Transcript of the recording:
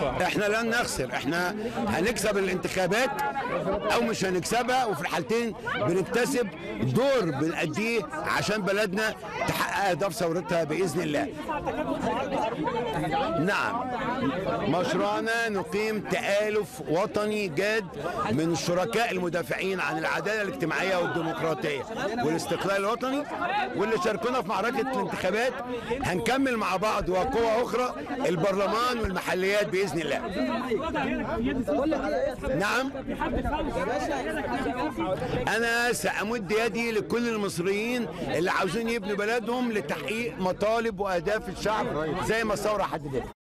احنا لن نخسر احنا هنكسب الانتخابات او مش هنكسبها وفي الحالتين بنكتسب دور بنأديه عشان بلدنا تحقق اهداف ثورتها باذن الله نعم مشروعنا نقيم تآلف وطني جاد من الشركاء المدافعين عن العدالة الاجتماعية والديمقراطية والاستقلال الوطني واللي شاركونا في معركة الانتخابات هنكمل مع بعض وقوة أخرى البرلمان والمحليات بإذن الله نعم أنا سأمد يدي لكل المصريين اللي عاوزين يبنوا بلدهم لتحقيق مطالب وأهداف الشعب زي ما الثورة حددت